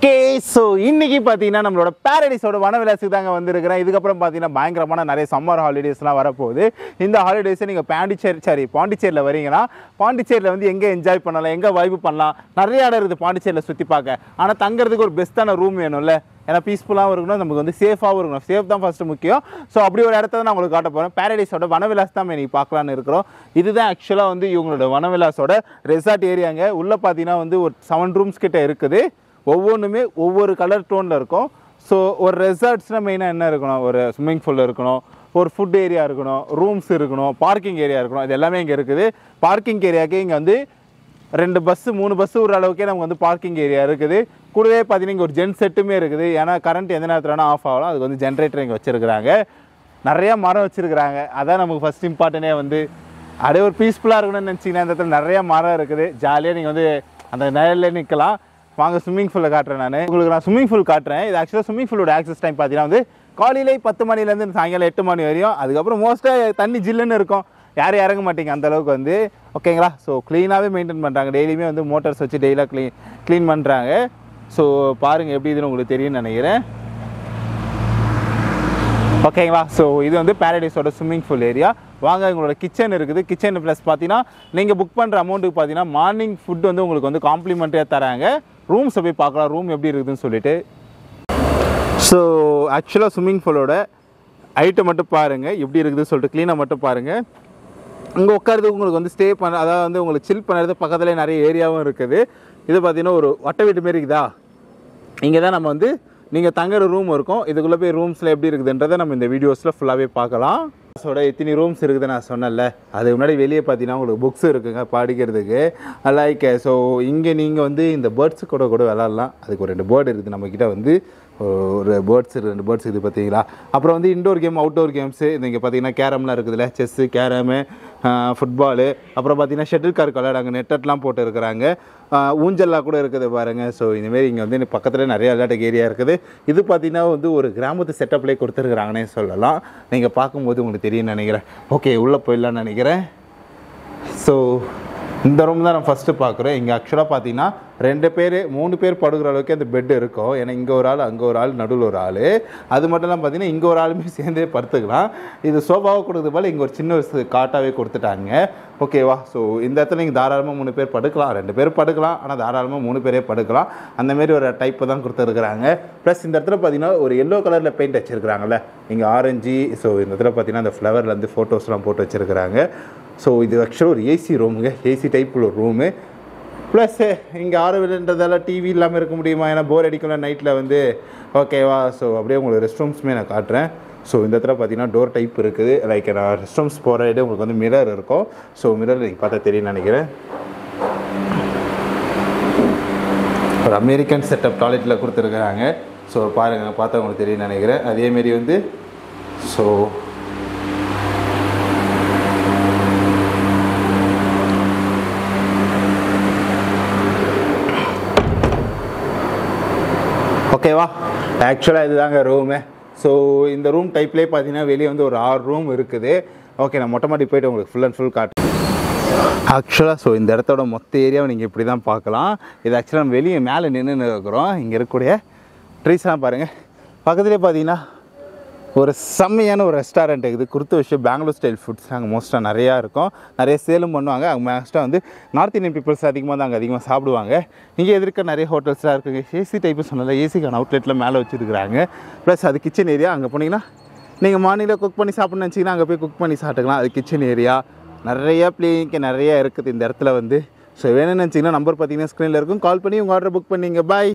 okay so இன்னைக்கு பார்த்தீங்கன்னா நம்மளோட பேரடைஸோட வனவிலாசுக்கு தாங்க வந்திருக்கிறேன் இதுக்கப்புறம் பார்த்தீங்கன்னா பயங்கரமான நிறைய சம்மர் ஹாலிடேஸ்லாம் வரப்போகுது இந்த ஹாலிடேஸை நீங்கள் பாண்டிச்சேரி சாரி பாண்டிச்சேரியில் வரீங்கன்னா பாண்டிச்சேரியில் வந்து எங்கே என்ஜாய் பண்ணலாம் எங்கே வைப்பு பண்ணலாம் நிறைய இடம் இருக்குது பாண்டிச்சேரியில் சுற்றி பார்க்க ஆனால் தங்குறதுக்கு ஒரு பெஸ்ட்டான ரூம் வேணும்ல ஏன்னா பீஸ்ஃபுல்லாகவும் இருக்கணும் நமக்கு வந்து சேஃபாகவும் இருக்கணும் சேஃப் தான் ஃபஸ்ட்டு முக்கியம் ஸோ அப்படி ஒரு இடத்த தான் நான் உங்களுக்கு காட்ட போகிறேன் பேரடைஸோட வனவிலாஸ் தான் இன்னைக்கு பார்க்கலான்னு இருக்கிறோம் இதுதான் ஆக்சுவலாக வந்து இவங்களோட வனவிலாஸோட ரெசார்ட் ஏரியாங்க உள்ளே பார்த்தீங்கன்னா வந்து ஒரு செவன் ரூம்ஸ் கிட்ட இருக்குது ஒவ்வொன்றுமே ஒவ்வொரு கலர் டோனில் இருக்கும் ஸோ ஒரு ரெசார்ட்ஸ்னால் மெயினாக என்ன இருக்கணும் ஒரு ஸ்விம்மிங் பூல் இருக்கணும் ஒரு ஃபுட் ஏரியா இருக்கணும் ரூம்ஸ் இருக்கணும் பார்க்கிங் ஏரியா இருக்கணும் இது எல்லாமே இங்கே இருக்குது பார்க்கிங் ஏரியாவுக்கு இங்கே வந்து ரெண்டு பஸ்ஸு மூணு பஸ்ஸு ஒரு அளவுக்கே நமக்கு வந்து பார்க்கிங் ஏரியா இருக்குது கூடவே பார்த்தீங்கன்னா இங்கே ஒரு ஜென் செட்டுமே இருக்குது ஏன்னா கரண்ட் எந்த நேரத்தில் வேணால் ஆஃப் ஆகலாம் அதுக்கு வந்து ஜென்ரேட்டர் இங்கே வச்சுருக்குறாங்க நிறையா மரம் வச்சுருக்குறாங்க அதான் நமக்கு ஃபஸ்ட் இம்பார்ட்டனே வந்து அப்படியே ஒரு பீஸ்ஃபுல்லாக இருக்கணும்னு நினச்சிங்கன்னா இந்த இடத்துல நிறைய மரம் இருக்குது ஜாலியாக நீங்கள் வந்து அந்த நிழல்ல நிற்கலாம் வாங்க ஸ்விம்மிங் பூலில் காட்டுறேன் நான் உங்களுக்கு நான் ஸ்விம்மிங் பூல் காட்டுறேன் இது ஆக்சுவலாக ஸ்விம்மிங் பூலோட ஆக்சஸ் டைம் பார்த்தீங்கன்னா வந்து காலையிலே பத்து மணிலேருந்து சாயங்காலம் எட்டு மணி வரையும் அதுக்கப்புறம் மோஸ்ட்டாக தண்ணி ஜில்லுன்னு இருக்கும் யாரும் இறங்க மாட்டீங்க அந்த அளவுக்கு வந்து ஓகேங்களா ஸோ க்ளீனாகவே மெயின்டைன் பண்ணுறாங்க டெய்லியுமே வந்து மோட்டார்ஸ் வச்சு டெய்லியாக க்ளீன் க்ளீன் பண்ணுறாங்க ஸோ பாருங்கள் எப்படி இதுன்னு உங்களுக்கு தெரியும்னு நினைக்கிறேன் ஓகேங்களா ஸோ இது வந்து பேரடைஸோட ஸ்விம்மிங் பூல் ஏரியா வாங்க உங்களோட கிச்சன் இருக்குது கிச்சன் ப்ளஸ் பார்த்தீங்கன்னா நீங்கள் புக் பண்ணுற அமௌண்ட்டுக்கு பார்த்தீங்கன்னா மார்னிங் ஃபுட் வந்து உங்களுக்கு வந்து காம்ப்ளிமெண்ட்டாக தராங்க ரூம்ஸை போய் பார்க்கலாம் ரூம் எப்படி இருக்குதுன்னு சொல்லிட்டு ஸோ ஆக்சுவலாக ஸ்விம்மிங் பூலோட ஹைட்டை மட்டும் பாருங்கள் எப்படி இருக்குதுன்னு சொல்லிட்டு க்ளீனாக மட்டும் பாருங்கள் இங்கே உட்காரதுக்கு உங்களுக்கு வந்து ஸ்டே பண்ண அதாவது வந்து உங்களுக்கு சில் பண்ணுறது பக்கத்துலேயே நிறைய ஏரியாவும் இருக்குது இது பார்த்தீங்கன்னா ஒரு வட்ட வீட்டு மாரி இருக்குதா இங்கே தான் நம்ம வந்து நீங்கள் தங்குற ரூம் இருக்கும் இதுக்குள்ளே போய் ரூம்ஸில் எப்படி இருக்குதுன்றதை நம்ம இந்த வீடியோஸில் ஃபுல்லாகவே பார்க்கலாம் ஸோட எத்தனை ரூம்ஸ் இருக்குது நான் சொன்னேன்ல அதுக்கு முன்னாடி வெளியே பார்த்தீங்கன்னா உங்களுக்கு புக்ஸ் இருக்குங்க படிக்கிறதுக்கு லைக் ஸோ இங்கே நீங்கள் வந்து இந்த பேர்ட்ஸு கூட கூட விளாட்லாம் அதுக்கு ஒரு ரெண்டு பேர்டு இருக்குது நம்மக்கிட்ட வந்து ஒரு பேர்ட்ஸ் ரெண்டு பேர்ட்ஸ் இது பார்த்தீங்களா அப்புறம் வந்து இண்டோர் கேம் அவுட்டோர் கேம்ஸு இங்கே பார்த்தீங்கன்னா கேரம்லாம் இருக்குதுல்ல செஸ்ஸு கேரமு ஃபுட்பாலு அப்புறம் பார்த்தீங்கன்னா ஷட்டில் கார்க் விளையாடாங்க நெட்டட்லாம் போட்டு இருக்கிறாங்க ஊஞ்சல்லாம் கூட இருக்குது பாருங்கள் ஸோ இந்தமாரி இங்கே வந்து பக்கத்தில் நிறைய விளையாட்டுக்கு ஏரியா இருக்குது இது பார்த்தீங்கன்னா வந்து ஒரு கிராமத்து செட்டப்லேயே கொடுத்துருக்குறாங்கன்னே சொல்லலாம் நீங்கள் பார்க்கும்போது உங்களுக்கு தெரியும்னு நினைக்கிறேன் ஓகே உள்ளே போயிடலான்னு நினைக்கிறேன் ஸோ இந்த ரூம் தான் நான் ஃபஸ்ட்டு பார்க்குறேன் இங்கே ஆக்சுவலாக பார்த்தீங்கன்னா ரெண்டு பேர் மூணு பேர் படுக்கிற அளவுக்கு அந்த பெட் இருக்கும் ஏன்னா இங்கே ஒரு ஆள் அங்கே ஒரு ஆள் நடுவில் ஒரு ஆள் அது மட்டும் இல்லாமல் பார்த்தீங்கன்னா இங்கே ஒரு ஆளுமே சேர்ந்தே படுத்துக்கலாம் இது சோஃபாவை கொடுக்குறது போல் இங்கே ஒரு சின்ன ஒரு காட்டாகவே கொடுத்துட்டாங்க ஓகேவா ஸோ இந்த இடத்துல நீங்கள் தாராளமாக மூணு பேர் படுக்கலாம் ரெண்டு பேர் படுக்கலாம் ஆனால் தாராளமாக மூணு பேரே படுக்கலாம் அந்த மாதிரி ஒரு டைப்பை தான் கொடுத்துருக்குறாங்க ப்ளஸ் இந்த இடத்துல பார்த்தீங்கன்னா ஒரு எல்லோ கலரில் பெயிண்ட் வச்சுருக்குறாங்கல்ல இங்கே ஆரஞ்சு ஸோ இந்த இடத்துல பார்த்தீங்கன்னா அந்த ஃப்ளவர்லேருந்து ஃபோட்டோஸ்லாம் போட்டு வச்சுருக்குறாங்க ஸோ இது ஆக்சுவலாக ஒரு ஏசி ரூமுங்க ஏசி டைப்பில் ஒரு ரூமு ப்ளஸ் இங்கே ஆரோவில்ன்றதால டிவி இல்லாமல் இருக்க முடியுமா ஏன்னா போர் அடிக்கலாம் நைட்டில் வந்து ஓகேவா ஸோ அப்படியே உங்களுக்கு ரெஸ்ட் ரூம்ஸுமே நான் காட்டுறேன் ஸோ இந்த இடத்துல பார்த்தீங்கன்னா டோர் டைப் இருக்குது லைக் நான் ரெஸ்ட் ரூம்ஸ் போகிற இடம் உங்களுக்கு வந்து மிரர் இருக்கும் ஸோ மிரர் நீங்கள் பார்த்தா தெரியும்னு நினைக்கிறேன் ஒரு அமெரிக்கன் செட்டப் டாய்லெட்டில் கொடுத்துருக்குறாங்க ஸோ பாருங்கள் பார்த்தா உங்களுக்கு தெரியும்னு நினைக்கிறேன் அதேமாரி வந்து ஸோ ஓகேவா ஆக்சுவலாக இதுதாங்க ரூமு ஸோ இந்த ரூம் டைப்லேயே பார்த்தீங்கன்னா வெளியே வந்து ஒரு ஆறு ரூம் இருக்குது ஓகே நான் மொட்டை மாடி போயிட்டு உங்களுக்கு ஃபுல் அண்ட் ஃபுல் காட்டுறேன் ஆக்சுவலாக ஸோ இந்த இடத்தோட மொத்த ஏரியாவை நீங்கள் இப்படி தான் பார்க்கலாம் இது ஆக்சுவலாக நம்ம வெளியே மேலே நின்று இருக்கிறோம் இங்கே இருக்கக்கூடிய ட்ரீஸ்லாம் பாருங்கள் பக்கத்துலேயே பார்த்தீங்கன்னா ஒரு செம்மையான ஒரு ரெஸ்டாரண்ட் இருக்குது குருத்து விஷயம் பெங்களூர் ஸ்டைல் ஃபுட்ஸ் அங்கே மோஸ்ட்டாக நிறையா இருக்கும் நிறைய சேலும் பண்ணுவாங்க அங்கே மோஸ்ட்டாக வந்து நார்த் இந்தியன் பீப்புள்ஸ் அதிகமாக தான் அங்கே அதிகமாக சாப்பிடுவாங்க இங்கே எதிர்க்க நிறைய ஹோட்டல்ஸ்லாம் இருக்குங்க ஏசி டைப்பு சொன்னல ஏசிக்கான அவுட்லெட்டில் மேலே வச்சுருக்குறாங்க ப்ளஸ் அது கிச்சன் ஏரியா அங்கே போனீங்கன்னா நீங்கள் மார்னிங்கில் குக் பண்ணி சாப்பிட்ணுன்னு நினச்சிங்கன்னா அங்கே போய் குக் பண்ணி சாப்பிட்டுக்கலாம் அது கிச்சன் ஏரியா நிறைய பிளேயிங்க நிறைய இருக்குது இந்த இடத்துல வந்து ஸோ வேணும்னு நினச்சிங்கன்னா நம்பர் பார்த்தீங்கன்னா ஸ்க்ரீனில் இருக்கும் கால் பண்ணி உங்கள் ஆர்டர் புக் பண்ணிங்க பாய்